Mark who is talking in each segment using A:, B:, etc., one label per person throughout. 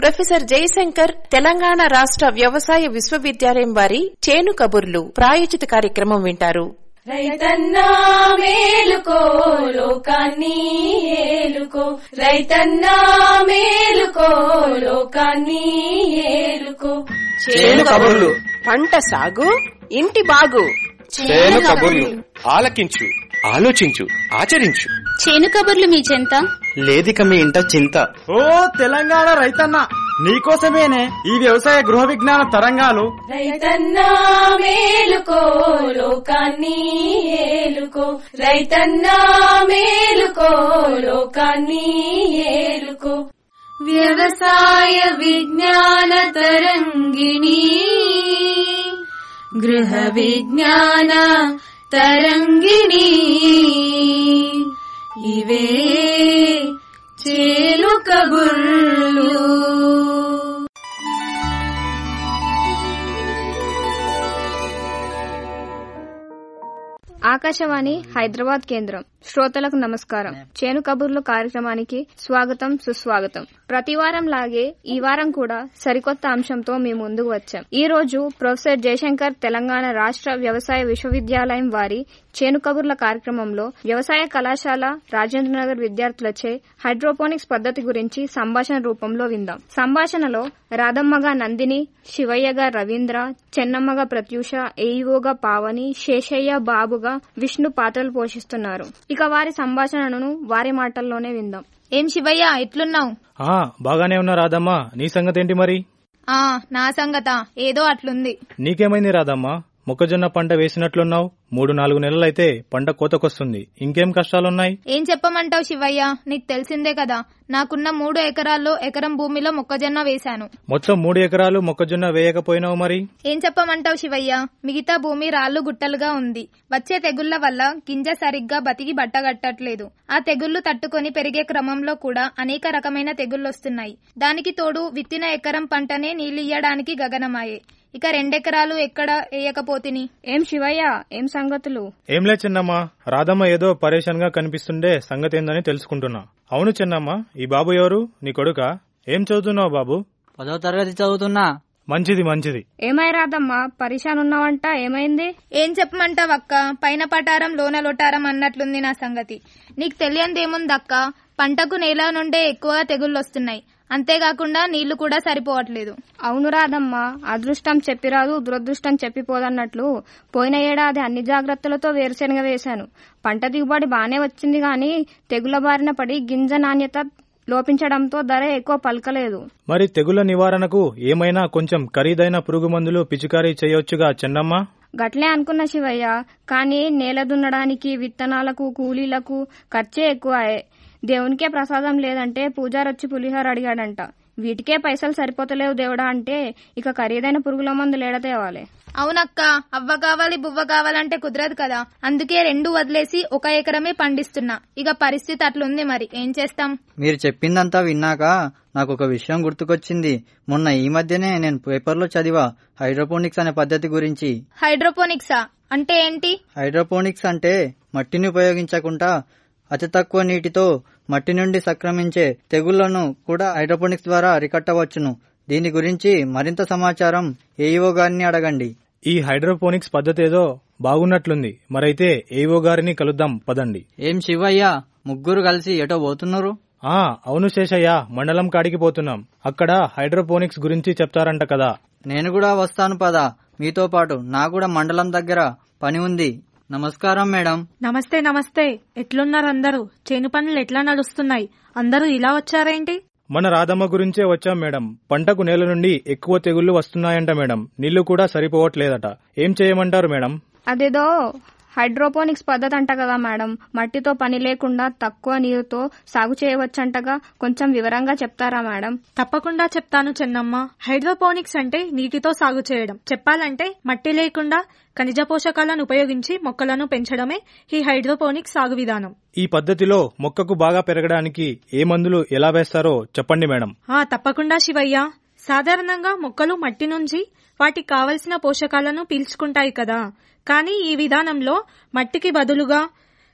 A: professor Jayashankar Telangana రాష్ట్ర వ్యవసాయ విశ్వవిద్యాలయం వారి చేను కబుర్లు ప్రాయోజిత కార్యక్రమం వింటారు
B: రైతన్నా మేలుకో లోకాన్ని ఏలుకో రైతన్నా మేలుకో లోకాన్ని ఏలుకో
C: చేను కబుర్లు
D: పంట సాగు ఇంటి బాగు
C: చేను కబుర్లు ఆలకించు ఆలోచించు ఆచరించు
E: చేను కబుర్లు మీ చెంత
F: లేదిక మీ ఇంట చింత
G: ఓ తెలంగాణ రైతన్న నీకోసమేనే ఈ వ్యవసాయ గృహ విజ్ఞాన తరంగాలు
B: రైతన్నా మేలుకో లోకాన్ని ఏలుకో రైతన్నా మేలుకో లోకాన్ని ఏలుకో వ్యవసాయ విజ్ఞాన తరంగిణి గృహ విజ్ఞాన తరంగిణి ఇవే చేలు కబుర్లు
H: ఆకాశవాణి హైదరాబాద్ కేంద్రం శ్రోతలకు నమస్కారం చేను కబుర్లు కార్యక్రమానికి స్వాగతం సుస్వాగతం ప్రతి వారం లాగే ఈ వారం కూడా సరికొత్త అంశంతో మీ ముందుకు వచ్చాం ఈ రోజు ప్రొఫెసర్ జయశంకర్ తెలంగాణ రాష్ట్ర వ్యవసాయ విశ్వవిద్యాలయం వారి చేను కబుర్ల కార్యక్రమంలో వ్యవసాయ కళాశాల రాజేంద్రనగర్ విద్యార్థులచే హైడ్రోపోనిక్స్ పద్ధతి గురించి సంభాషణ రూపంలో విందాం సంభాషణలో రాధమ్మగా నందిని శివయ్యగా రవీంద్ర చెన్నమ్మగా ప్రత్యూష ఏఈఓగా పావని శేషయ్య బాబుగా విష్ణు పాత్రలు పోషిస్తున్నారు ఇక వారి సంభాషణను వారి మాటల్లోనే విందాం
I: ఏం శివయ్య ఎట్లున్నావు
J: ఆ బాగానే ఉన్నా రాదమ్మా నీ సంగతేంటి మరి
I: ఆ నా సంగత ఏదో అట్లుంది
J: నీకేమైంది రాదమ్మా మొక్కజొన్న పంట వేసినట్లున్నావు మూడు నాలుగు నెలలైతే పంట కోతకొస్తుంది ఇంకేం కష్టాలున్నాయి
I: ఏం చెప్పమంటావు శివయ్య నీకు తెలిసిందే కదా నాకున్న మూడు ఎకరాల్లో ఎకరం భూమిలో మొక్కజొన్న వేశాను
J: మొత్తం మూడు ఎకరాలు మొక్కజొన్న వేయకపోయినావు మరి
I: ఏం చెప్పమంటావు శివయ్య మిగతా భూమి రాళ్లు గుట్టలుగా ఉంది వచ్చే తెగుళ్ల వల్ల గింజ సరిగ్గా బతికి బట్టగట్టట్లేదు ఆ తెగుళ్లు తట్టుకొని పెరిగే క్రమంలో కూడా అనేక రకమైన తెగుళ్లొస్తున్నాయి దానికి తోడు విత్తిన ఎకరం పంటనే నీళ్లియ్యడానికి గగనమాయే ఇక రెండెకరాలు ఎక్కడ వేయకపోతిని
H: ఏం శివయ్య ఏం సంగతులు
J: ఏంలే చిన్నమ్మా రాధమ్మ ఏదో పరేషాన్ గా కనిపిస్తుండే సంగతేందని తెలుసుకుంటున్నా అవును చిన్నమ్మ ఈ బాబు ఎవరు నీ కొడుకా ఏం చదువుతున్నావు బాబు
F: పదో తరగతి చదువుతున్నా
J: మంచిది మంచిది
H: ఏమై రాదమ్మా పరిశాన్ ఉన్నావంట ఏమైంది
I: ఏం చెప్పమంటావక్క పైన పటారం లోన లొటారం అన్నట్లుంది నా సంగతి నీకు తెలియందేముందక్క పంటకు నేల నుండే ఎక్కువగా తెగుళ్ళొస్తున్నాయి అంతేకాకుండా నీళ్లు కూడా సరిపోవట్లేదు
H: అవును రాదమ్మా అదృష్టం చెప్పిరాదు దురదృష్టం చెప్పిపోదన్నట్లు పోయిన ఏడాది అన్ని జాగ్రత్తలతో వేరుశెనగ వేశాను పంట దిగుబడి బానే వచ్చింది గాని తెగుల బారిన పడి గింజ నాణ్యత లోపించడంతో ధర ఎక్కువ పలకలేదు
J: మరి తెగుల నివారణకు ఏమైనా కొంచెం ఖరీదైన పురుగు మందులు పిచికారీ చేయొచ్చుగా చెన్నమ్మ
H: గట్లే అనుకున్న శివయ్య కానీ నేల దున్నడానికి విత్తనాలకు కూలీలకు ఖర్చే ఎక్కువ దేవునికే ప్రసాదం లేదంటే పూజారొచ్చి పులిహోర అడిగాడంట వీటికే పైసలు సరిపోతలేవు దేవుడా అంటే ఇక ఖరీదైన పురుగుల మందులు ఏడ తేవాలి
I: అవునక్క అవ్వ కావాలి బువ్వ కావాలంటే కుదరదు కదా అందుకే రెండు వదిలేసి ఒక ఎకరమే పండిస్తున్నా ఇక పరిస్థితి అట్లుంది మరి ఏం చేస్తాం
F: మీరు చెప్పిందంతా విన్నాక నాకు ఒక విషయం గుర్తుకొచ్చింది మొన్న ఈ మధ్యనే నేను పేపర్లో చదివా హైడ్రోపోనిక్స్ అనే పద్ధతి గురించి
I: హైడ్రోపోనిక్సా అంటే ఏంటి
F: హైడ్రోపోనిక్స్ అంటే మట్టిని ఉపయోగించకుండా అతి తక్కువ నీటితో మట్టి నుండి సంక్రమించే తెగుళ్లను కూడా హైడ్రోపోనిక్స్ ద్వారా అరికట్టవచ్చును దీని గురించి మరింత సమాచారం ఏఈఓ గారిని అడగండి
J: ఈ హైడ్రోపోనిక్స్ పద్ధతి ఏదో బాగున్నట్లుంది మరైతే ఏవో గారిని కలుద్దాం పదండి
F: ఏం శివయ్య ముగ్గురు కలిసి ఎటో పోతున్నారు
J: ఆ అవును శేషయ్య మండలం కాడికి పోతున్నాం అక్కడ హైడ్రోపోనిక్స్ గురించి చెప్తారంట కదా
F: నేను కూడా వస్తాను పదా మీతో పాటు నా కూడా మండలం దగ్గర పని ఉంది నమస్కారం మేడం
K: నమస్తే నమస్తే ఎట్లున్నారు అందరూ చేను పనులు ఎట్లా నడుస్తున్నాయి అందరూ ఇలా వచ్చారేంటి
J: మన రాధమ్మ గురించే వచ్చాం మేడం పంటకు నేల నుండి ఎక్కువ తెగుళ్లు వస్తున్నాయంట మేడం నీళ్లు కూడా సరిపోవట్లేదట ఏం చేయమంటారు మేడం
H: అదేదో హైడ్రోపోనిక్స్ పద్ధతి అంట కదా మేడం మట్టితో పని లేకుండా తక్కువ నీరుతో సాగు చేయవచ్చంటగా కొంచెం వివరంగా చెప్తారా మేడం
K: తప్పకుండా చెప్తాను చెన్నమ్మ హైడ్రోపోనిక్స్ అంటే నీటితో సాగు చేయడం చెప్పాలంటే మట్టి లేకుండా ఖనిజ పోషకాలను ఉపయోగించి మొక్కలను పెంచడమే ఈ హైడ్రోపోనిక్స్ సాగు విధానం
J: ఈ పద్ధతిలో మొక్కకు బాగా పెరగడానికి ఏ మందులు ఎలా వేస్తారో చెప్పండి మేడం
K: ఆ తప్పకుండా శివయ్య సాధారణంగా మొక్కలు మట్టి నుంచి వాటికి కావలసిన పోషకాలను పీల్చుకుంటాయి కదా కానీ ఈ విధానంలో మట్టికి బదులుగా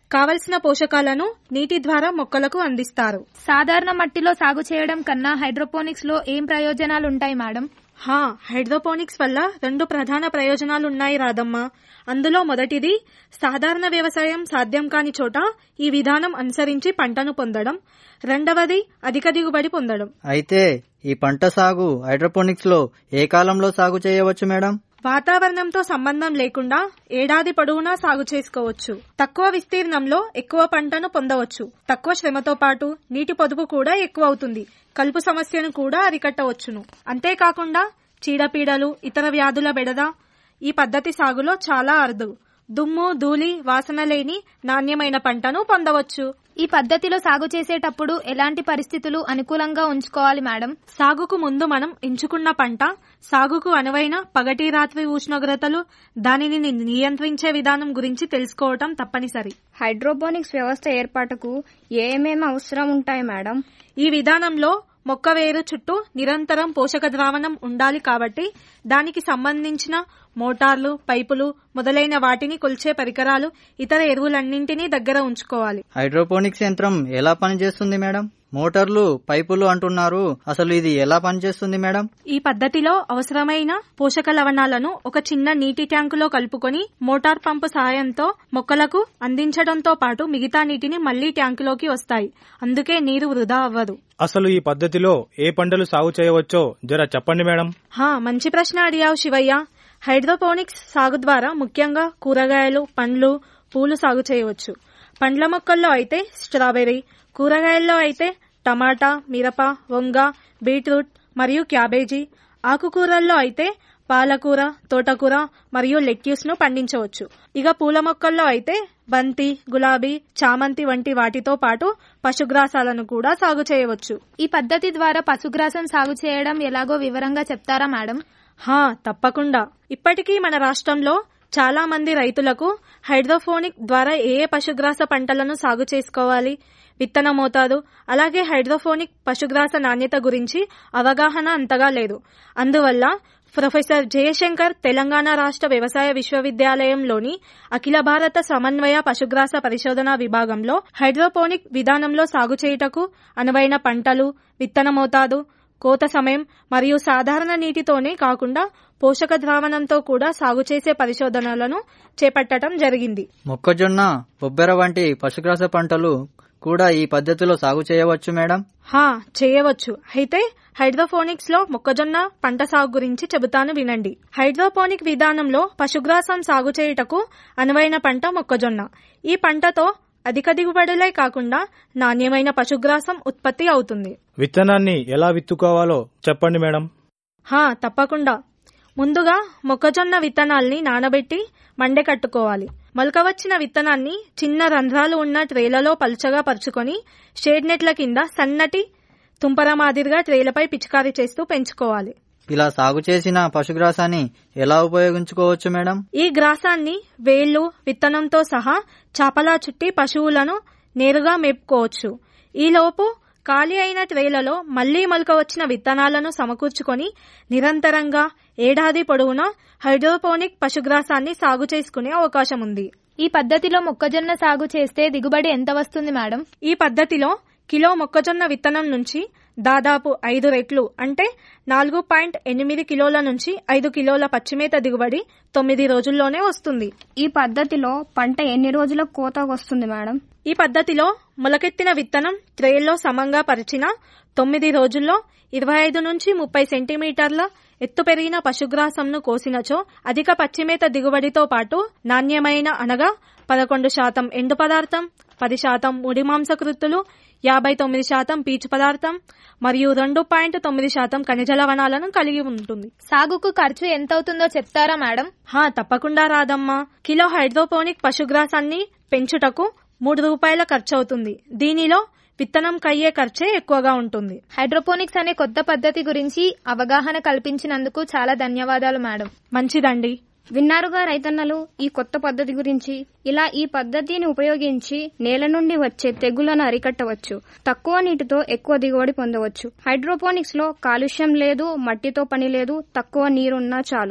K: కావలసిన పోషకాలను నీటి ద్వారా మొక్కలకు అందిస్తారు
I: సాధారణ మట్టిలో సాగు చేయడం కన్నా హైడ్రోపోనిక్స్ లో ఏం ప్రయోజనాలు ఉంటాయి మేడం
K: హా హైడ్రోపోనిక్స్ వల్ల రెండు ప్రధాన ప్రయోజనాలు ఉన్నాయి రాదమ్మ అందులో మొదటిది సాధారణ వ్యవసాయం సాధ్యం కాని చోట ఈ విధానం అనుసరించి పంటను పొందడం రెండవది అధిక దిగుబడి పొందడం
F: అయితే ఈ పంట సాగు హైడ్రోపోనిక్స్ లో ఏ కాలంలో సాగు చేయవచ్చు మేడం
K: వాతావరణంతో సంబంధం లేకుండా ఏడాది పొడవునా సాగు చేసుకోవచ్చు తక్కువ విస్తీర్ణంలో ఎక్కువ పంటను పొందవచ్చు తక్కువ శ్రమతో పాటు నీటి పొదుపు కూడా ఎక్కువ అవుతుంది కలుపు సమస్యను కూడా అరికట్టవచ్చును అంతేకాకుండా చీడపీడలు ఇతర వ్యాధుల బెడద ఈ పద్ధతి సాగులో చాలా అరుదు దుమ్ము ధూళి వాసన లేని నాణ్యమైన పంటను పొందవచ్చు
I: ఈ పద్ధతిలో సాగు చేసేటప్పుడు ఎలాంటి పరిస్థితులు అనుకూలంగా ఉంచుకోవాలి మేడం
K: సాగుకు ముందు మనం ఎంచుకున్న పంట సాగుకు అనువైన పగటి రాత్రి ఉష్ణోగ్రతలు దానిని నియంత్రించే విధానం గురించి తెలుసుకోవటం తప్పనిసరి
H: హైడ్రోపోనిక్స్ వ్యవస్థ ఏర్పాటుకు ఏమేమి అవసరం ఉంటాయి మేడం
K: ఈ విధానంలో మొక్క వేరు చుట్టూ నిరంతరం పోషక ద్రావణం ఉండాలి కాబట్టి దానికి సంబంధించిన మోటార్లు పైపులు మొదలైన వాటిని కొల్చే పరికరాలు ఇతర ఎరువులన్నింటినీ దగ్గర ఉంచుకోవాలి
F: హైడ్రోపోనిక్స్ యంత్రం ఎలా పనిచేస్తుంది మేడం మోటార్లు పైపులు అంటున్నారు అసలు ఇది ఎలా పనిచేస్తుంది మేడం
K: ఈ పద్ధతిలో అవసరమైన పోషక లవణాలను ఒక చిన్న నీటి ట్యాంకులో కలుపుకొని మోటార్ పంపు సహాయంతో మొక్కలకు అందించడంతో పాటు మిగతా నీటిని మళ్లీ ట్యాంకులోకి వస్తాయి అందుకే నీరు వృధా అవ్వదు
J: అసలు ఈ పద్ధతిలో ఏ పంటలు సాగు చేయవచ్చో జర చెప్పండి మేడం
K: హా మంచి ప్రశ్న అడిగావు శివయ్య హైడ్రోపోనిక్స్ సాగు ద్వారా ముఖ్యంగా కూరగాయలు పండ్లు పూలు సాగు చేయవచ్చు పండ్ల మొక్కల్లో అయితే స్ట్రాబెర్రీ కూరగాయల్లో అయితే టమాటా మిరప వంగ బీట్రూట్ మరియు క్యాబేజీ ఆకుకూరల్లో అయితే పాలకూర తోటకూర మరియు లెట్యూస్ ను పండించవచ్చు ఇక పూల మొక్కల్లో అయితే బంతి గులాబీ చామంతి వంటి వాటితో పాటు పశుగ్రాసాలను కూడా సాగు చేయవచ్చు
I: ఈ పద్ధతి ద్వారా పశుగ్రాసం సాగు చేయడం ఎలాగో వివరంగా చెప్తారా మేడం
K: హా తప్పకుండా ఇప్పటికీ మన రాష్ట్రంలో చాలా మంది రైతులకు హైడ్రోఫోనిక్ ద్వారా ఏ ఏ పశుగ్రాస పంటలను సాగు చేసుకోవాలి విత్తన మోతాదు అలాగే హైడ్రోఫోనిక్ పశుగ్రాస నాణ్యత గురించి అవగాహన అంతగా లేదు అందువల్ల ప్రొఫెసర్ జయశంకర్ తెలంగాణ రాష్ట్ర వ్యవసాయ విశ్వవిద్యాలయంలోని అఖిల భారత సమన్వయ పశుగ్రాస పరిశోధన విభాగంలో హైడ్రోపోనిక్ విధానంలో సాగు చేయుటకు అనువైన పంటలు విత్తన మోతాదు కోత సమయం మరియు సాధారణ నీటితోనే కాకుండా పోషక ద్రావణంతో కూడా సాగు చేసే పరిశోధనలను చేపట్టడం జరిగింది
F: మొక్కజొన్న బొబ్బెర వంటి పశుగ్రాస పంటలు కూడా ఈ పద్ధతిలో సాగు చేయవచ్చు మేడం
K: హా చేయవచ్చు అయితే హైడ్రోపోనిక్స్ లో మొక్కజొన్న పంట సాగు గురించి చెబుతాను వినండి హైడ్రోపోనిక్ విధానంలో పశుగ్రాసం సాగు చేయుటకు అనువైన పంట మొక్కజొన్న ఈ పంటతో అధిక దిగుబడులే కాకుండా నాణ్యమైన పశుగ్రాసం ఉత్పత్తి అవుతుంది
J: విత్తనాన్ని ఎలా విత్తుకోవాలో చెప్పండి మేడం
K: హా తప్పకుండా ముందుగా మొక్కజొన్న విత్తనాల్ని నానబెట్టి మండే కట్టుకోవాలి మొలక వచ్చిన విత్తనాన్ని చిన్న రంధ్రాలు ఉన్న ట్రేలలో పలుచగా పరుచుకొని షేడ్ నెట్ల కింద సన్నటి తుంపర మాదిరిగా ట్రేలపై పిచికారీ చేస్తూ పెంచుకోవాలి
F: ఇలా సాగు చేసిన పశుగ్రాసాన్ని ఎలా ఉపయోగించుకోవచ్చు మేడం
K: ఈ గ్రాసాన్ని వేళ్లు విత్తనంతో సహా చాపలా చుట్టి పశువులను నేరుగా మేపుకోవచ్చు ఈలోపు ఖాళీ అయిన ట్రేలలో మళ్లీ మొలక వచ్చిన విత్తనాలను సమకూర్చుకొని నిరంతరంగా ఏడాది పొడవునా హైడ్రోపోనిక్ పశుగ్రాసాన్ని సాగు చేసుకునే అవకాశం ఉంది
I: ఈ పద్ధతిలో మొక్కజొన్న సాగు చేస్తే దిగుబడి ఎంత వస్తుంది మేడం
K: ఈ పద్ధతిలో కిలో మొక్కజొన్న విత్తనం నుంచి దాదాపు ఐదు రెట్లు అంటే నాలుగు పాయింట్ ఎనిమిది కిలోల నుంచి ఐదు కిలోల పచ్చిమేత దిగుబడి తొమ్మిది రోజుల్లోనే వస్తుంది
H: ఈ పద్ధతిలో పంట ఎన్ని రోజులకు కోత వస్తుంది మేడం
K: ఈ పద్ధతిలో మొలకెత్తిన విత్తనం ట్రేల్లో సమంగా పరిచిన తొమ్మిది రోజుల్లో ఇరవై ఐదు నుంచి ముప్పై సెంటీమీటర్ల ఎత్తు పెరిగిన పశుగ్రాసంను కోసినచో అధిక పచ్చిమేత దిగుబడితో పాటు నాణ్యమైన అనగా పదకొండు శాతం ఎండు పదార్థం పది శాతం ముడి మాంసకృత్తులు యాభై తొమ్మిది శాతం పీచు పదార్థం మరియు రెండు పాయింట్ తొమ్మిది శాతం ఖనిజ లవణాలను కలిగి ఉంటుంది
I: సాగుకు ఖర్చు ఎంత అవుతుందో చెప్తారా మేడం
K: హా తప్పకుండా రాదమ్మా కిలో హైడ్రోపోనిక్ పశుగ్రాసాన్ని పెంచుటకు మూడు రూపాయల ఖర్చు అవుతుంది దీనిలో విత్తనం కయ్యే ఖర్చే ఎక్కువగా ఉంటుంది
I: హైడ్రోపోనిక్స్ అనే కొత్త పద్ధతి గురించి అవగాహన కల్పించినందుకు చాలా ధన్యవాదాలు మేడం
K: మంచిదండి
H: విన్నారుగా రైతన్నలు ఈ కొత్త పద్ధతి గురించి ఇలా ఈ పద్ధతిని ఉపయోగించి నేల నుండి వచ్చే తెగులను అరికట్టవచ్చు తక్కువ నీటితో ఎక్కువ దిగుబడి పొందవచ్చు హైడ్రోపోనిక్స్ లో కాలుష్యం లేదు మట్టితో పని లేదు తక్కువ నీరున్నా చాలు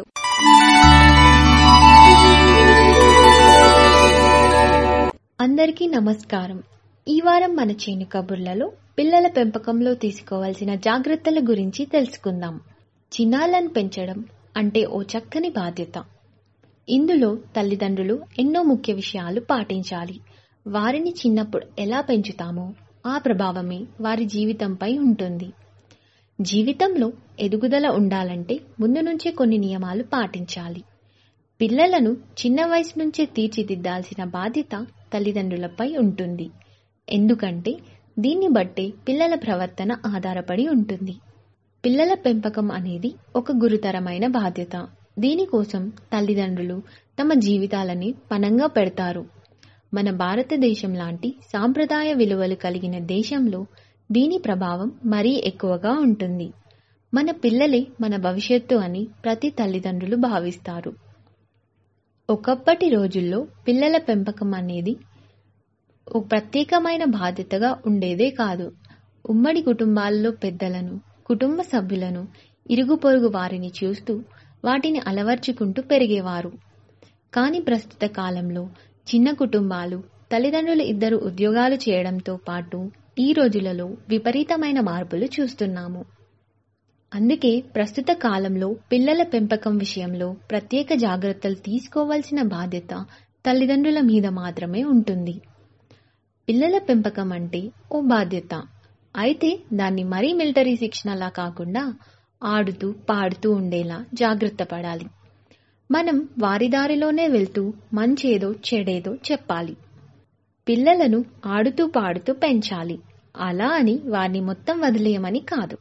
L: అందరికీ నమస్కారం ఈ వారం మన చేను కబుర్లలో పిల్లల పెంపకంలో తీసుకోవాల్సిన జాగ్రత్తల గురించి తెలుసుకుందాం చిన్నాలను పెంచడం అంటే ఓ చక్కని బాధ్యత ఇందులో తల్లిదండ్రులు ఎన్నో ముఖ్య విషయాలు పాటించాలి వారిని చిన్నప్పుడు ఎలా పెంచుతామో ఆ ప్రభావమే వారి జీవితంపై ఉంటుంది జీవితంలో ఎదుగుదల ఉండాలంటే ముందు నుంచే కొన్ని నియమాలు పాటించాలి పిల్లలను చిన్న వయసు నుంచే తీర్చిదిద్దాల్సిన బాధ్యత తల్లిదండ్రులపై ఉంటుంది ఎందుకంటే దీన్ని బట్టే పిల్లల ప్రవర్తన ఆధారపడి ఉంటుంది పిల్లల పెంపకం అనేది ఒక గురుతరమైన బాధ్యత దీనికోసం తల్లిదండ్రులు తమ జీవితాలని పనంగా పెడతారు మన భారతదేశం లాంటి సాంప్రదాయ విలువలు కలిగిన దేశంలో దీని ప్రభావం మరీ ఎక్కువగా ఉంటుంది మన పిల్లలే మన భవిష్యత్తు అని ప్రతి తల్లిదండ్రులు భావిస్తారు ఒకప్పటి రోజుల్లో పిల్లల పెంపకం అనేది ఒక ప్రత్యేకమైన బాధ్యతగా ఉండేదే కాదు ఉమ్మడి కుటుంబాల్లో పెద్దలను కుటుంబ సభ్యులను ఇరుగు పొరుగు వారిని చూస్తూ వాటిని అలవర్చుకుంటూ పెరిగేవారు కానీ ప్రస్తుత కాలంలో చిన్న కుటుంబాలు తల్లిదండ్రులు ఇద్దరు ఉద్యోగాలు చేయడంతో పాటు ఈ రోజులలో విపరీతమైన మార్పులు చూస్తున్నాము అందుకే ప్రస్తుత కాలంలో పిల్లల పెంపకం విషయంలో ప్రత్యేక జాగ్రత్తలు తీసుకోవాల్సిన బాధ్యత తల్లిదండ్రుల మీద మాత్రమే ఉంటుంది పిల్లల పెంపకం అంటే ఓ బాధ్యత అయితే దాన్ని మరీ మిలిటరీ శిక్షణలా కాకుండా ఆడుతూ పాడుతూ ఉండేలా జాగ్రత్త పడాలి మనం వారి దారిలోనే వెళ్తూ మంచేదో చెడేదో చెప్పాలి పిల్లలను ఆడుతూ పాడుతూ పెంచాలి అలా అని వారిని మొత్తం వదిలేయమని కాదు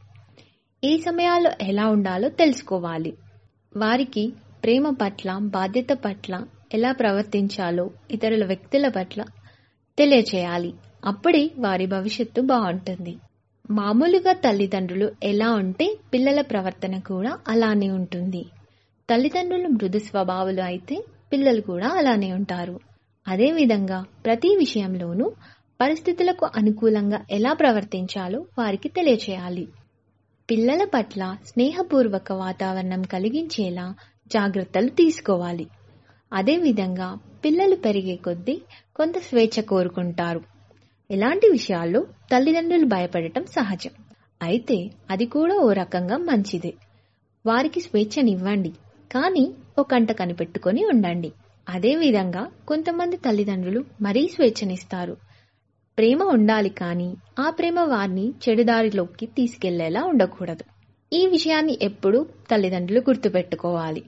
L: ఏ సమయాల్లో ఎలా ఉండాలో తెలుసుకోవాలి వారికి ప్రేమ పట్ల బాధ్యత పట్ల ఎలా ప్రవర్తించాలో ఇతరుల వ్యక్తుల పట్ల తెలియచేయాలి అప్పుడే వారి భవిష్యత్తు బాగుంటుంది మామూలుగా తల్లిదండ్రులు ఎలా ఉంటే పిల్లల ప్రవర్తన కూడా అలానే ఉంటుంది తల్లిదండ్రులు మృదు స్వభావాలు అయితే పిల్లలు కూడా అలానే ఉంటారు అదేవిధంగా ప్రతి విషయంలోనూ పరిస్థితులకు అనుకూలంగా ఎలా ప్రవర్తించాలో వారికి తెలియచేయాలి పిల్లల పట్ల స్నేహపూర్వక వాతావరణం కలిగించేలా జాగ్రత్తలు తీసుకోవాలి అదేవిధంగా పిల్లలు పెరిగే కొద్దీ కొంత స్వేచ్ఛ కోరుకుంటారు ఇలాంటి విషయాల్లో తల్లిదండ్రులు భయపడటం సహజం అయితే అది కూడా ఓ రకంగా మంచిదే వారికి స్వేచ్ఛనివ్వండి కానీ ఒక కంట కనిపెట్టుకొని ఉండండి అదేవిధంగా కొంతమంది తల్లిదండ్రులు మరీ స్వేచ్ఛనిస్తారు ప్రేమ ఉండాలి కానీ ఆ ప్రేమ వారిని చెడుదారిలోకి తీసుకెళ్లేలా ఉండకూడదు ఈ విషయాన్ని ఎప్పుడూ తల్లిదండ్రులు గుర్తుపెట్టుకోవాలి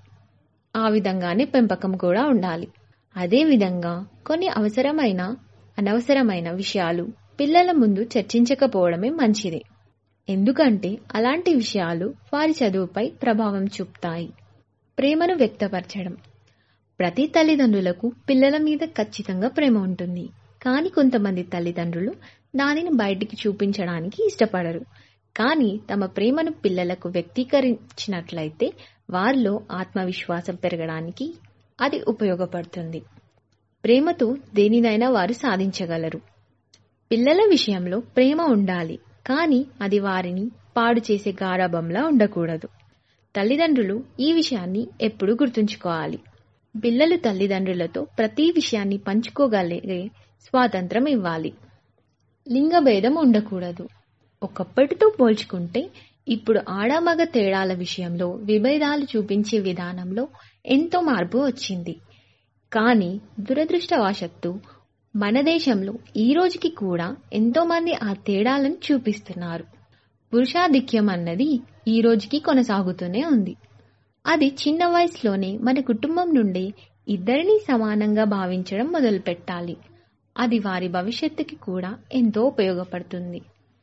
L: ఆ విధంగానే పెంపకం కూడా ఉండాలి అదేవిధంగా కొన్ని అవసరమైన అనవసరమైన విషయాలు పిల్లల ముందు చర్చించకపోవడమే మంచిది ఎందుకంటే అలాంటి విషయాలు వారి చదువుపై ప్రభావం చూపుతాయి ప్రేమను వ్యక్తపరచడం ప్రతి తల్లిదండ్రులకు పిల్లల మీద ఖచ్చితంగా ప్రేమ ఉంటుంది కానీ కొంతమంది తల్లిదండ్రులు దానిని బయటికి చూపించడానికి ఇష్టపడరు కానీ తమ ప్రేమను పిల్లలకు వ్యక్తీకరించినట్లయితే వారిలో ఆత్మవిశ్వాసం పెరగడానికి అది ఉపయోగపడుతుంది ప్రేమతో దేనినైనా వారు సాధించగలరు పిల్లల విషయంలో ప్రేమ ఉండాలి కానీ అది వారిని పాడు చేసే గారాభంలా ఉండకూడదు తల్లిదండ్రులు ఈ విషయాన్ని ఎప్పుడూ గుర్తుంచుకోవాలి పిల్లలు తల్లిదండ్రులతో ప్రతి విషయాన్ని పంచుకోగలిగే స్వాతంత్రం ఇవ్వాలి లింగభేదం ఉండకూడదు ఒకప్పటితో పోల్చుకుంటే ఇప్పుడు ఆడామగ తేడాల విషయంలో విభేదాలు చూపించే విధానంలో ఎంతో మార్పు వచ్చింది కానీ దురదృష్టవశత్తు మన దేశంలో ఈ రోజుకి కూడా ఎంతో మంది ఆ తేడాలను చూపిస్తున్నారు పురుషాధిక్యం అన్నది ఈ రోజుకి కొనసాగుతూనే ఉంది అది చిన్న వయసులోనే మన కుటుంబం నుండి ఇద్దరిని సమానంగా భావించడం మొదలుపెట్టాలి అది వారి భవిష్యత్తుకి కూడా ఎంతో ఉపయోగపడుతుంది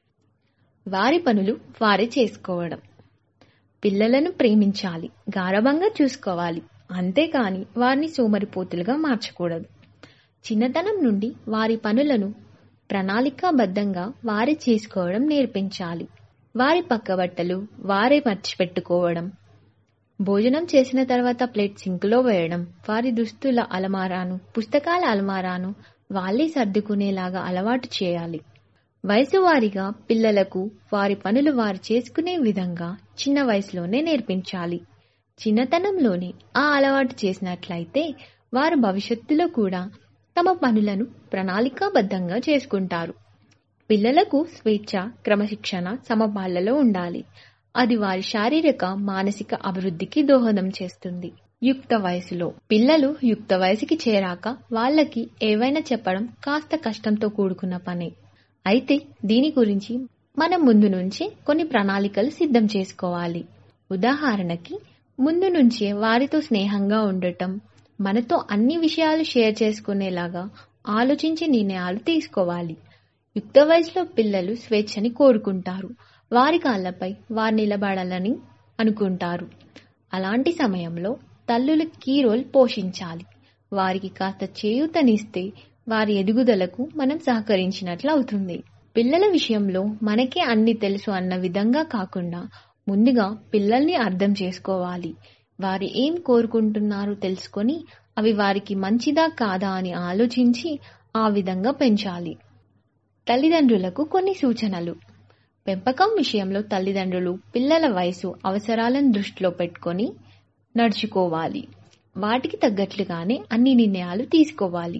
L: వారి పనులు వారే చేసుకోవడం పిల్లలను ప్రేమించాలి గారభంగా చూసుకోవాలి అంతేకాని వారిని సోమరిపోతులుగా మార్చకూడదు చిన్నతనం నుండి వారి పనులను ప్రణాళికాబద్ధంగా వారే చేసుకోవడం నేర్పించాలి వారి పక్క బట్టలు వారే మర్చిపెట్టుకోవడం భోజనం చేసిన తర్వాత ప్లేట్ సింకులో వేయడం వారి దుస్తుల అలమారాను పుస్తకాల అలమారాను వాళ్ళే సర్దుకునేలాగా అలవాటు చేయాలి వయసు వారిగా పిల్లలకు వారి పనులు వారు చేసుకునే విధంగా చిన్న వయసులోనే నేర్పించాలి చిన్నతనంలోనే ఆ అలవాటు చేసినట్లయితే వారు భవిష్యత్తులో కూడా తమ పనులను ప్రణాళికాబద్ధంగా చేసుకుంటారు పిల్లలకు స్వేచ్ఛ క్రమశిక్షణ సమపాళ్లలో ఉండాలి అది వారి శారీరక మానసిక అభివృద్ధికి దోహదం చేస్తుంది యుక్త వయసులో పిల్లలు యుక్త వయసుకి చేరాక వాళ్ళకి ఏవైనా చెప్పడం కాస్త కష్టంతో కూడుకున్న పనే అయితే దీని గురించి మనం ముందు నుంచే కొన్ని ప్రణాళికలు సిద్ధం చేసుకోవాలి ఉదాహరణకి ముందు నుంచే వారితో స్నేహంగా ఉండటం మనతో అన్ని విషయాలు షేర్ చేసుకునేలాగా ఆలోచించి నిర్ణయాలు తీసుకోవాలి యుక్త వయసులో పిల్లలు స్వేచ్ఛని కోరుకుంటారు వారి కాళ్ళపై వారు నిలబడాలని అనుకుంటారు అలాంటి సమయంలో తల్లులు కీ రోల్ పోషించాలి వారికి కాస్త చేయూతనిస్తే వారి ఎదుగుదలకు మనం సహకరించినట్లు అవుతుంది పిల్లల విషయంలో మనకే అన్ని తెలుసు అన్న విధంగా కాకుండా ముందుగా పిల్లల్ని అర్థం చేసుకోవాలి వారు ఏం కోరుకుంటున్నారో తెలుసుకొని అవి వారికి మంచిదా కాదా అని ఆలోచించి ఆ విధంగా పెంచాలి తల్లిదండ్రులకు కొన్ని సూచనలు పెంపకం విషయంలో తల్లిదండ్రులు పిల్లల వయసు అవసరాలను దృష్టిలో పెట్టుకొని నడుచుకోవాలి వాటికి తగ్గట్లుగానే అన్ని నిర్ణయాలు తీసుకోవాలి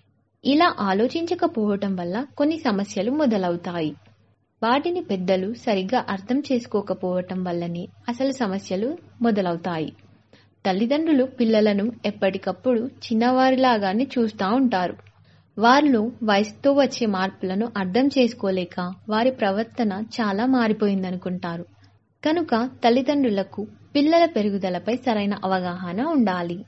L: ఇలా ఆలోచించకపోవటం వల్ల కొన్ని సమస్యలు మొదలవుతాయి వాటిని పెద్దలు సరిగ్గా అర్థం చేసుకోకపోవటం వల్లనే అసలు సమస్యలు మొదలవుతాయి తల్లిదండ్రులు పిల్లలను ఎప్పటికప్పుడు చిన్నవారిలాగానే చూస్తూ ఉంటారు వారిలో వయసుతో వచ్చే మార్పులను అర్థం చేసుకోలేక వారి ప్రవర్తన చాలా మారిపోయిందనుకుంటారు కనుక తల్లిదండ్రులకు పిల్లల పెరుగుదలపై సరైన అవగాహన ఉండాలి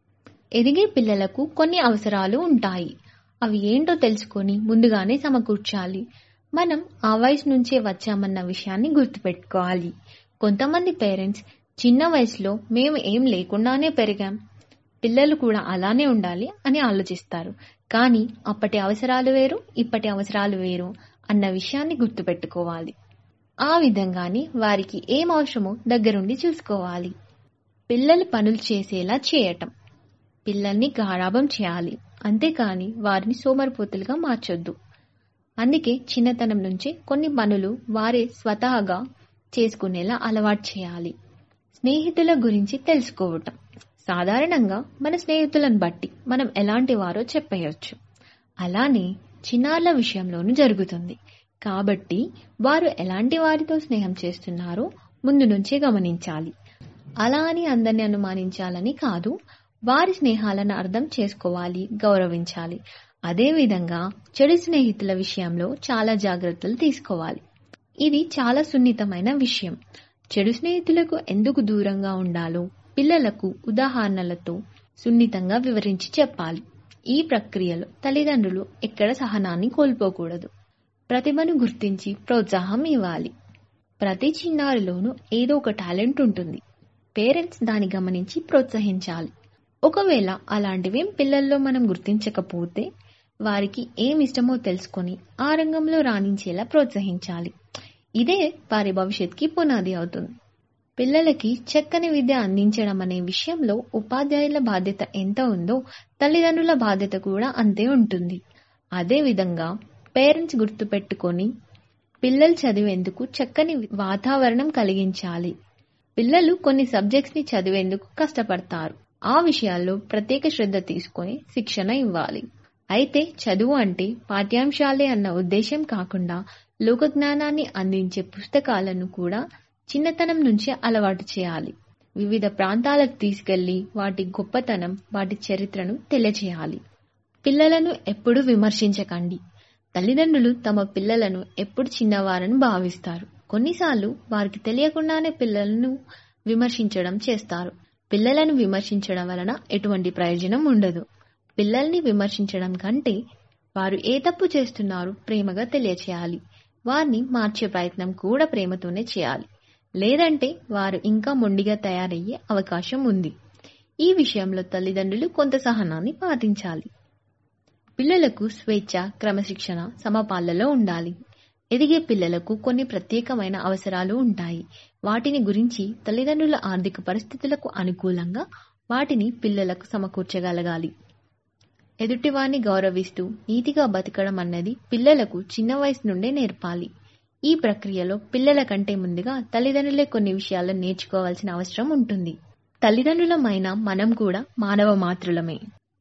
L: ఎదిగే పిల్లలకు కొన్ని అవసరాలు ఉంటాయి అవి ఏంటో తెలుసుకొని ముందుగానే సమకూర్చాలి మనం ఆ వయసు నుంచే వచ్చామన్న విషయాన్ని గుర్తుపెట్టుకోవాలి కొంతమంది పేరెంట్స్ చిన్న వయసులో మేము ఏం లేకుండానే పెరిగాం పిల్లలు కూడా అలానే ఉండాలి అని ఆలోచిస్తారు కానీ అప్పటి అవసరాలు వేరు ఇప్పటి అవసరాలు వేరు అన్న విషయాన్ని గుర్తుపెట్టుకోవాలి ఆ విధంగానే వారికి ఏం అవసరమో దగ్గరుండి చూసుకోవాలి పిల్లలు పనులు చేసేలా చేయటం పిల్లల్ని గారాబం చేయాలి అంతేకాని వారిని సోమరిపోతులుగా మార్చొద్దు అందుకే చిన్నతనం నుంచే కొన్ని పనులు వారే స్వతహాగా చేసుకునేలా అలవాటు చేయాలి స్నేహితుల గురించి తెలుసుకోవటం సాధారణంగా మన స్నేహితులను బట్టి మనం ఎలాంటి వారో చెప్పేయొచ్చు అలానే చిన్నారుల విషయంలోనూ జరుగుతుంది కాబట్టి వారు ఎలాంటి వారితో స్నేహం చేస్తున్నారో ముందు నుంచే గమనించాలి అలా అని అందరిని అనుమానించాలని కాదు వారి స్నేహాలను అర్థం చేసుకోవాలి గౌరవించాలి అదేవిధంగా చెడు స్నేహితుల విషయంలో చాలా జాగ్రత్తలు తీసుకోవాలి ఇది చాలా సున్నితమైన విషయం చెడు స్నేహితులకు ఎందుకు దూరంగా ఉండాలో పిల్లలకు ఉదాహరణలతో సున్నితంగా వివరించి చెప్పాలి ఈ ప్రక్రియలో తల్లిదండ్రులు ఎక్కడ సహనాన్ని కోల్పోకూడదు ప్రతిభను గుర్తించి ప్రోత్సాహం ఇవ్వాలి ప్రతి చిన్నారిలోనూ ఏదో ఒక టాలెంట్ ఉంటుంది పేరెంట్స్ దాన్ని గమనించి ప్రోత్సహించాలి ఒకవేళ అలాంటివేం పిల్లల్లో మనం గుర్తించకపోతే వారికి ఏం ఇష్టమో తెలుసుకొని ఆ రంగంలో రాణించేలా ప్రోత్సహించాలి ఇదే వారి భవిష్యత్కి పునాది అవుతుంది పిల్లలకి చక్కని విద్య అందించడం అనే విషయంలో ఉపాధ్యాయుల బాధ్యత ఎంత ఉందో తల్లిదండ్రుల బాధ్యత కూడా అంతే ఉంటుంది అదే విధంగా పేరెంట్స్ గుర్తుపెట్టుకొని పిల్లలు చదివేందుకు చక్కని వాతావరణం కలిగించాలి పిల్లలు కొన్ని సబ్జెక్ట్స్ ని చదివేందుకు కష్టపడతారు ఆ విషయాల్లో ప్రత్యేక శ్రద్ధ తీసుకొని శిక్షణ ఇవ్వాలి అయితే చదువు అంటే పాఠ్యాంశాలే అన్న ఉద్దేశం కాకుండా లోకజ్ఞానాన్ని అందించే పుస్తకాలను కూడా చిన్నతనం నుంచే అలవాటు చేయాలి వివిధ ప్రాంతాలకు తీసుకెళ్లి వాటి గొప్పతనం వాటి చరిత్రను తెలియచేయాలి పిల్లలను ఎప్పుడు విమర్శించకండి తల్లిదండ్రులు తమ పిల్లలను ఎప్పుడు చిన్నవారని భావిస్తారు కొన్నిసార్లు వారికి తెలియకుండానే పిల్లలను విమర్శించడం చేస్తారు పిల్లలను విమర్శించడం వలన ఎటువంటి ప్రయోజనం ఉండదు పిల్లల్ని విమర్శించడం కంటే వారు ఏ తప్పు చేస్తున్నారు ప్రేమగా తెలియచేయాలి వారిని మార్చే ప్రయత్నం కూడా ప్రేమతోనే చేయాలి లేదంటే వారు ఇంకా మొండిగా తయారయ్యే అవకాశం ఉంది ఈ విషయంలో తల్లిదండ్రులు కొంత సహనాన్ని పాటించాలి పిల్లలకు స్వేచ్ఛ క్రమశిక్షణ సమపాళ్లలో ఉండాలి ఎదిగే పిల్లలకు కొన్ని ప్రత్యేకమైన అవసరాలు ఉంటాయి వాటిని గురించి తల్లిదండ్రుల ఆర్థిక పరిస్థితులకు అనుకూలంగా వాటిని పిల్లలకు సమకూర్చగలగాలి ఎదుటివారిని గౌరవిస్తూ నీతిగా బతకడం అన్నది పిల్లలకు చిన్న వయసు నుండే నేర్పాలి ఈ ప్రక్రియలో పిల్లల కంటే ముందుగా తల్లిదండ్రులే కొన్ని విషయాలను నేర్చుకోవాల్సిన అవసరం ఉంటుంది తల్లిదండ్రులమైన మనం కూడా మానవ మాతృలమే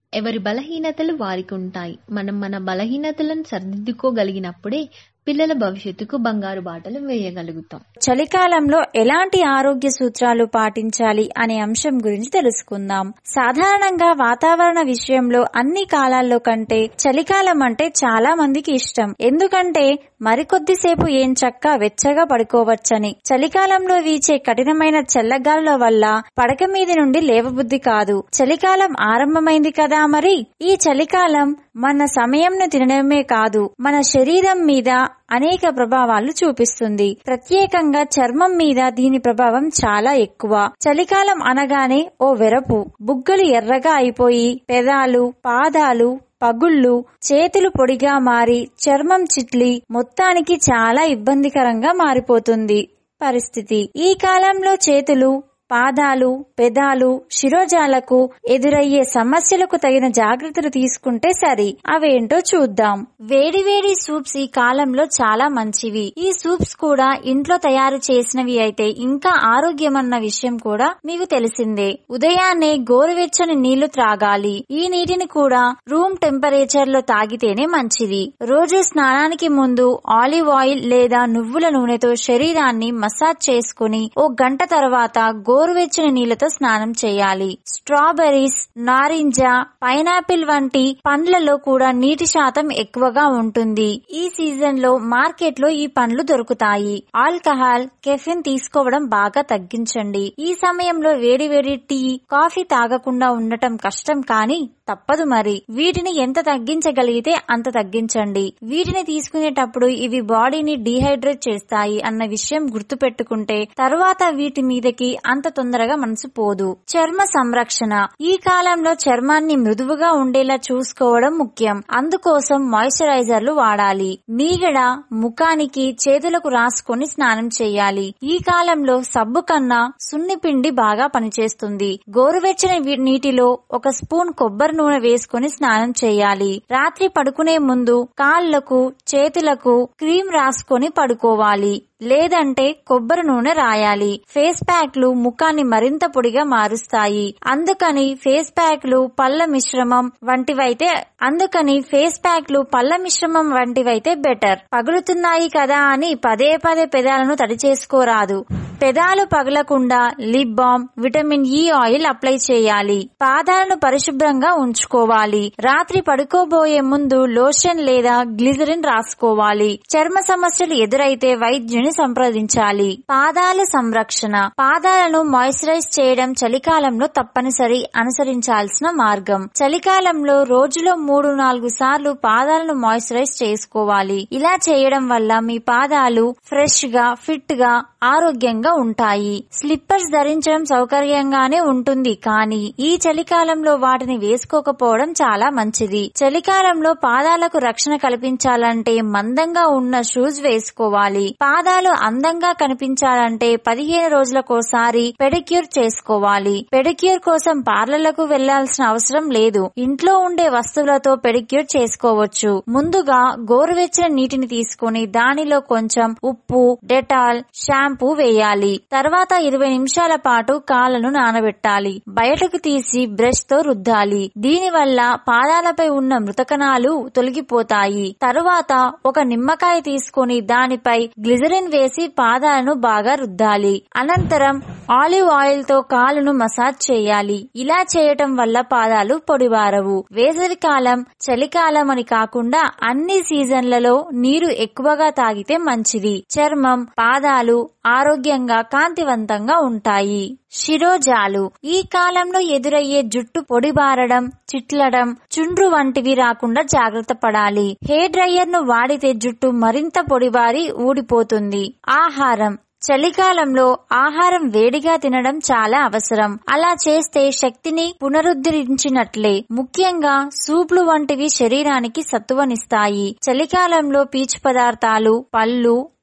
L: ఎవరి బలహీనతలు వారికి ఉంటాయి మనం మన బలహీనతలను సరిదిద్దుకోగలిగినప్పుడే పిల్లల భవిష్యత్తుకు బంగారు బాటలు వేయగలుగుతాం
M: చలికాలంలో ఎలాంటి ఆరోగ్య సూత్రాలు పాటించాలి అనే అంశం గురించి తెలుసుకుందాం సాధారణంగా వాతావరణ విషయంలో అన్ని కాలాల్లో కంటే చలికాలం అంటే చాలా మందికి ఇష్టం ఎందుకంటే మరికొద్దిసేపు ఏం చక్క వెచ్చగా పడుకోవచ్చని చలికాలంలో వీచే కఠినమైన చల్లగాలుల వల్ల పడక మీది నుండి లేవబుద్ధి కాదు చలికాలం ఆరంభమైంది కదా మరి ఈ చలికాలం మన సమయంను తినడమే కాదు మన శరీరం మీద అనేక ప్రభావాలు చూపిస్తుంది ప్రత్యేకంగా చర్మం మీద దీని ప్రభావం చాలా ఎక్కువ చలికాలం అనగానే ఓ వెరపు బుగ్గలు ఎర్రగా అయిపోయి పెదాలు పాదాలు పగుళ్ళు చేతులు పొడిగా మారి చర్మం చిట్లి మొత్తానికి చాలా ఇబ్బందికరంగా మారిపోతుంది పరిస్థితి ఈ కాలంలో చేతులు పాదాలు పెదాలు శిరోజాలకు ఎదురయ్యే సమస్యలకు తగిన జాగ్రత్తలు తీసుకుంటే సరి అవేంటో చూద్దాం వేడివేడి సూప్స్ ఈ కాలంలో చాలా మంచివి ఈ సూప్స్ కూడా ఇంట్లో తయారు చేసినవి అయితే ఇంకా ఆరోగ్యమన్న విషయం కూడా మీకు తెలిసిందే ఉదయాన్నే గోరువెచ్చని నీళ్లు త్రాగాలి ఈ నీటిని కూడా రూమ్ టెంపరేచర్ లో తాగితేనే మంచిది రోజు స్నానానికి ముందు ఆలివ్ ఆయిల్ లేదా నువ్వుల నూనెతో శరీరాన్ని మసాజ్ చేసుకుని ఓ గంట తర్వాత గోరువెచ్చని నీళ్లతో స్నానం చేయాలి స్ట్రాబెర్రీస్ నారింజ పైనాపిల్ వంటి పండ్లలో కూడా నీటి శాతం ఎక్కువగా ఉంటుంది ఈ సీజన్ లో మార్కెట్ లో ఈ పండ్లు దొరుకుతాయి ఆల్కహాల్ కెఫిన్ తీసుకోవడం బాగా తగ్గించండి ఈ సమయంలో వేడి వేడి టీ కాఫీ తాగకుండా ఉండటం కష్టం కానీ తప్పదు మరి వీటిని ఎంత తగ్గించగలిగితే అంత తగ్గించండి వీటిని తీసుకునేటప్పుడు ఇవి బాడీని డీహైడ్రేట్ చేస్తాయి అన్న విషయం గుర్తుపెట్టుకుంటే తరువాత వీటి మీదకి అంత తొందరగా మనసు పోదు చర్మ సంరక్షణ ఈ కాలంలో చర్మాన్ని మృదువుగా ఉండేలా చూసుకోవడం ముఖ్యం అందుకోసం మాయిశ్చరైజర్లు వాడాలి మీగడ ముఖానికి చేతులకు రాసుకొని స్నానం చేయాలి ఈ కాలంలో సబ్బు కన్నా సున్ని పిండి బాగా పనిచేస్తుంది గోరువెచ్చని వి- నీటిలో ఒక స్పూన్ కొబ్బరి నూనె వేసుకొని స్నానం చేయాలి రాత్రి పడుకునే ముందు కాళ్లకు చేతులకు క్రీమ్ రాసుకొని పడుకోవాలి లేదంటే కొబ్బరి నూనె రాయాలి ఫేస్ ప్యాక్లు ముఖాన్ని మరింత పొడిగా మారుస్తాయి అందుకని ఫేస్ ప్యాక్లు పళ్ళ మిశ్రమం వంటివైతే అందుకని ఫేస్ ప్యాక్లు పళ్ళ మిశ్రమం వంటివైతే బెటర్ పగులుతున్నాయి కదా అని పదే పదే పెదాలను తడి చేసుకోరాదు పెదాలు పగలకుండా lip balm vitamin E oil apply చేయాలి పాదాలను పరిశుభ్రంగా ఉంచుకోవాలి రాత్రి పడుకోబోయే ముందు లోషన్ లేదా గ్లిజరిన్ రాసుకోవాలి చర్మ సమస్యలు ఎదురైతే వైద్యుని సంప్రదించాలి పాదాల సంరక్షణ పాదాలను మాయిశ్చరైజ్ చేయడం చలికాలంలో తప్పనిసరి అనుసరించాల్సిన మార్గం చలికాలంలో రోజులో మూడు నాలుగు సార్లు పాదాలను మాయిశ్చరైజ్ చేసుకోవాలి ఇలా చేయడం వల్ల మీ పాదాలు ఫ్రెష్ గా ఫిట్ గా ఆరోగ్యంగా ఉంటాయి స్లిప్పర్స్ ధరించడం సౌకర్యంగానే ఉంటుంది కానీ ఈ చలికాలంలో వాటిని వేసుకోకపోవడం చాలా మంచిది చలికాలంలో పాదాలకు రక్షణ కల్పించాలంటే మందంగా ఉన్న షూస్ వేసుకోవాలి పాదాలు అందంగా కనిపించాలంటే పదిహేను రోజులకోసారి పెడిక్యూర్ చేసుకోవాలి పెడిక్యూర్ కోసం పార్లర్లకు వెళ్లాల్సిన అవసరం లేదు ఇంట్లో ఉండే వస్తువులతో పెడిక్యూర్ చేసుకోవచ్చు ముందుగా గోరువెచ్చని నీటిని తీసుకుని దానిలో కొంచెం ఉప్పు డెటాల్ షాంపూ వేయాలి తర్వాత ఇరవై నిమిషాల పాటు కాళ్ళను నానబెట్టాలి బయటకు తీసి బ్రష్ తో రుద్దాలి దీనివల్ల పాదాలపై ఉన్న మృతకణాలు తొలగిపోతాయి తరువాత ఒక నిమ్మకాయ తీసుకుని దానిపై గ్లిజరిన్ వేసి పాదాలను బాగా రుద్దాలి అనంతరం ఆలివ్ ఆయిల్ తో కాలును మసాజ్ చేయాలి ఇలా చేయటం వల్ల పాదాలు పొడిబారవు వేసవి కాలం చలికాలం అని కాకుండా అన్ని సీజన్లలో నీరు ఎక్కువగా తాగితే మంచిది చర్మం పాదాలు ఆరోగ్యంగా కాంతివంతంగా ఉంటాయి శిరోజాలు ఈ కాలంలో ఎదురయ్యే జుట్టు పొడిబారడం చిట్లడం చుండ్రు వంటివి రాకుండా జాగ్రత్త పడాలి హెయిర్ డ్రైయర్ ను వాడితే జుట్టు మరింత పొడిబారి ఊడిపోతుంది ఆహారం చలికాలంలో ఆహారం వేడిగా తినడం చాలా అవసరం అలా చేస్తే శక్తిని పునరుద్ధరించినట్లే ముఖ్యంగా సూప్లు వంటివి శరీరానికి సత్తువనిస్తాయి చలికాలంలో పీచు పదార్థాలు పళ్ళు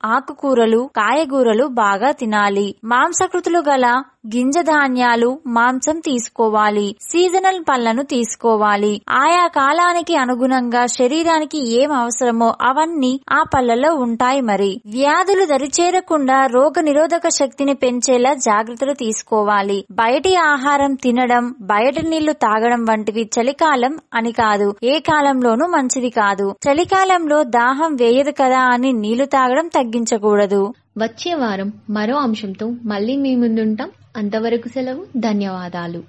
M: ఆకుకూరలు కాయగూరలు బాగా తినాలి మాంసకృతులు గల గింజ ధాన్యాలు మాంసం తీసుకోవాలి సీజనల్ పళ్లను తీసుకోవాలి ఆయా కాలానికి అనుగుణంగా శరీరానికి ఏం అవసరమో అవన్నీ ఆ పళ్లలో ఉంటాయి మరి వ్యాధులు దరిచేరకుండా రోగ నిరోధక శక్తిని పెంచేలా జాగ్రత్తలు తీసుకోవాలి బయటి ఆహారం తినడం బయట నీళ్లు తాగడం వంటివి చలికాలం అని కాదు ఏ కాలంలోనూ మంచిది కాదు చలికాలంలో దాహం వేయదు కదా అని నీళ్లు తాగడం తగ్గించకూడదు
L: వచ్చే వారం మరో అంశంతో మళ్ళీ మీ ముందుంటాం అంతవరకు సెలవు ధన్యవాదాలు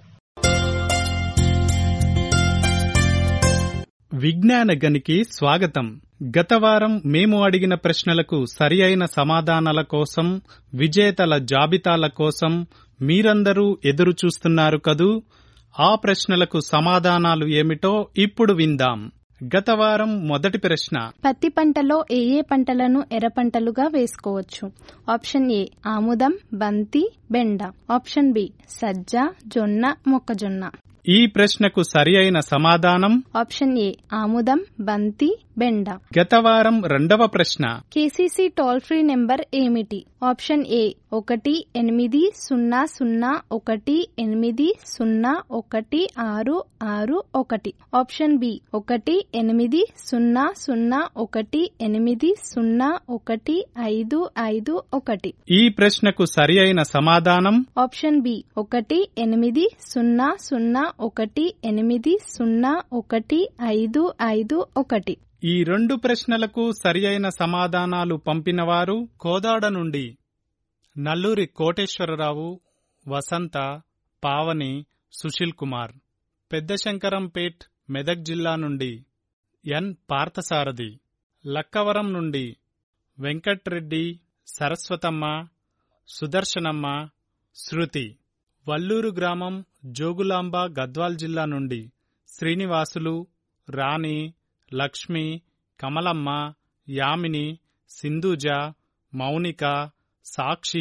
N: విజ్ఞాన గనికి స్వాగతం గత వారం మేము అడిగిన ప్రశ్నలకు సరి అయిన సమాధానాల కోసం విజేతల జాబితాల కోసం మీరందరూ ఎదురు చూస్తున్నారు కదూ ఆ ప్రశ్నలకు సమాధానాలు ఏమిటో ఇప్పుడు విందాం గత వారం మొదటి ప్రశ్న
O: పత్తి పంటలో ఏ ఏ పంటలను ఎర్ర పంటలుగా వేసుకోవచ్చు ఆప్షన్ ఏ ఆముదం బంతి బెండ ఆప్షన్ బి సజ్జ జొన్న మొక్కజొన్న
N: ఈ ప్రశ్నకు సరి అయిన సమాధానం
O: ఆప్షన్ ఏ ఆముదం బంతి బెండ
N: గత వారం రెండవ ప్రశ్న
O: కేసీసీ టోల్ ఫ్రీ నెంబర్ ఏమిటి ఆప్షన్ ఏ ఒకటి ఎనిమిది సున్నా సున్నా ఒకటి ఎనిమిది సున్నా ఒకటి ఆరు ఆరు ఒకటి ఆప్షన్ బి ఒకటి ఎనిమిది సున్నా సున్నా ఒకటి ఎనిమిది సున్నా ఒకటి ఐదు ఐదు ఒకటి
N: ఈ ప్రశ్నకు సరి అయిన సమాధానం
O: ఆప్షన్ బి ఒకటి ఎనిమిది సున్నా సున్నా ఒకటి ఎనిమిది సున్నా ఒకటి ఐదు ఐదు ఒకటి
N: ఈ రెండు ప్రశ్నలకు సరి అయిన సమాధానాలు పంపినవారు కోదాడ నుండి నల్లూరి కోటేశ్వరరావు వసంత పావని సుశీల్ కుమార్ పెద్దశంకరంపేట్ మెదక్ జిల్లా నుండి ఎన్ పార్థసారథి లక్కవరం నుండి వెంకట్రెడ్డి సరస్వతమ్మ సుదర్శనమ్మ శృతి వల్లూరు గ్రామం జోగులాంబ గద్వాల్ జిల్లా నుండి శ్రీనివాసులు రాణి లక్ష్మి కమలమ్మ యామిని సింధూజ మౌనిక సాక్షి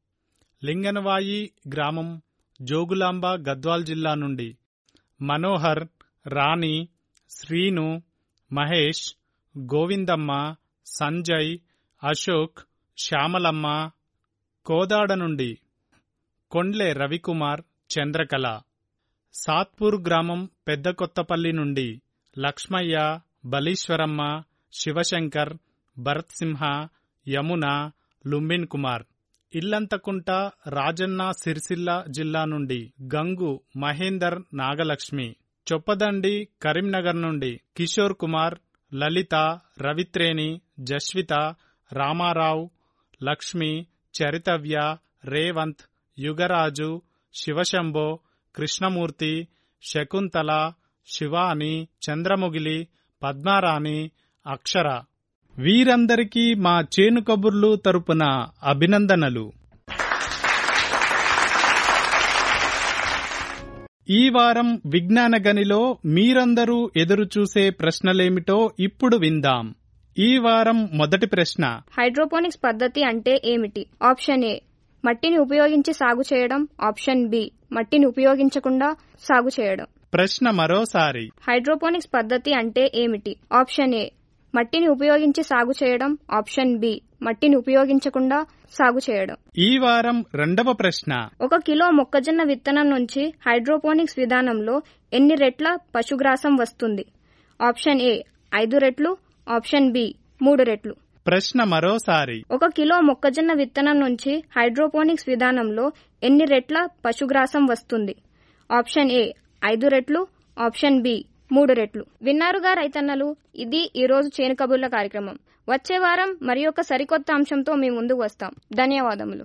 N: లింగనవాయి గ్రామం జోగులాంబ గద్వాల్ జిల్లా నుండి మనోహర్ రాణి శ్రీను మహేష్ గోవిందమ్మ సంజయ్ అశోక్ శ్యామలమ్మ కోదాడ నుండి కొండ్లే రవికుమార్ చంద్రకళ సాత్పూర్ గ్రామం పెద్ద కొత్తపల్లి నుండి లక్ష్మయ్య బలీశ్వరమ్మ శివశంకర్ భరత్ సింహ యమున లుంబిన్ కుమార్ ఇల్లంతకుంట రాజన్న సిరిసిల్ల జిల్లా నుండి గంగు మహేందర్ నాగలక్ష్మి చొప్పదండి కరీంనగర్ నుండి కిషోర్ కుమార్ లలిత రవిత్రేణి జస్విత రామారావు లక్ష్మి చరితవ్య రేవంత్ యుగరాజు శివశంభో కృష్ణమూర్తి శకుంతల శివాని చంద్రముగిలి పద్మారాణి అక్షర వీరందరికీ మా చేను కబుర్లు తరపున అభినందనలు ఈ వారం విజ్ఞాన గనిలో మీరందరూ ఎదురుచూసే ప్రశ్నలేమిటో ఇప్పుడు విందాం ఈ వారం మొదటి ప్రశ్న
H: హైడ్రోపోనిక్స్ పద్ధతి అంటే ఏమిటి ఆప్షన్ ఏ మట్టిని ఉపయోగించి సాగు చేయడం ఆప్షన్ బి మట్టిని ఉపయోగించకుండా సాగు చేయడం
N: ప్రశ్న మరోసారి
H: హైడ్రోపోనిక్స్ పద్ధతి అంటే ఏమిటి ఆప్షన్ ఏ మట్టిని ఉపయోగించి సాగు చేయడం ఆప్షన్ బి మట్టిని ఉపయోగించకుండా సాగు చేయడం
N: ఈ వారం రెండవ ప్రశ్న
H: ఒక కిలో మొక్కజొన్న విత్తనం నుంచి హైడ్రోపోనిక్స్ విధానంలో ఎన్ని రెట్ల పశుగ్రాసం వస్తుంది ఆప్షన్ ఏ ఐదు రెట్లు ఆప్షన్ బి మూడు రెట్లు
N: ప్రశ్న మరోసారి
H: ఒక కిలో మొక్కజొన్న విత్తనం నుంచి హైడ్రోపోనిక్స్ విధానంలో ఎన్ని రెట్ల పశుగ్రాసం వస్తుంది ఆప్షన్ ఏ ఐదు రెట్లు ఆప్షన్ బి మూడు రెట్లు విన్నారుగా రైతన్నలు ఇది ఈ రోజు చేను కబుర్ల కార్యక్రమం వచ్చే వారం మరి ఒక సరికొత్త అంశంతో మీ ముందుకు వస్తాం ధన్యవాదములు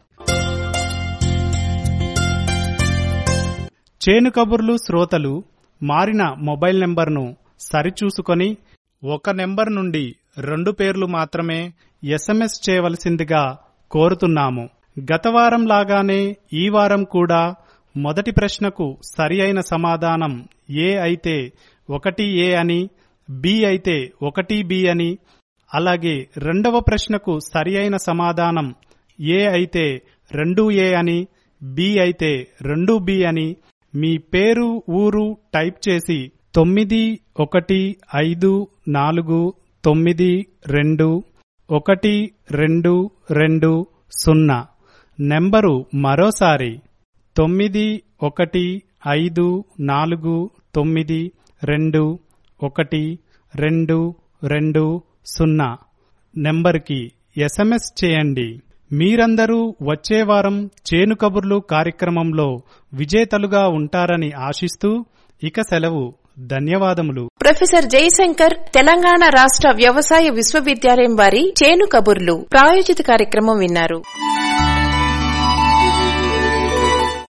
N: చేను కబుర్లు శ్రోతలు మారిన మొబైల్ నెంబర్ను సరిచూసుకొని ఒక నెంబర్ నుండి రెండు పేర్లు మాత్రమే ఎస్ఎంఎస్ చేయవలసిందిగా కోరుతున్నాము గత వారం లాగానే ఈ వారం కూడా మొదటి ప్రశ్నకు సరి అయిన సమాధానం ఏ అయితే ఒకటి ఏ అని బి అయితే ఒకటి బి అని అలాగే రెండవ ప్రశ్నకు సరి అయిన సమాధానం ఏ అయితే రెండు ఏ అని బి అయితే రెండు బి అని మీ పేరు ఊరు టైప్ చేసి తొమ్మిది ఒకటి ఐదు నాలుగు తొమ్మిది రెండు ఒకటి రెండు రెండు సున్నా నెంబరు మరోసారి తొమ్మిది ఒకటి ఐదు నాలుగు తొమ్మిది రెండు ఒకటి రెండు రెండు సున్నా నెంబర్కి ఎస్ఎంఎస్ చేయండి మీరందరూ వచ్చే వారం చేను కబుర్లు కార్యక్రమంలో విజేతలుగా ఉంటారని ఆశిస్తూ ఇక సెలవు ధన్యవాదములు
A: ప్రొఫెసర్ జయశంకర్ తెలంగాణ రాష్ట్ర వ్యవసాయ విశ్వవిద్యాలయం వారి చేను కబుర్లు ప్రాయోజిత కార్యక్రమం విన్నారు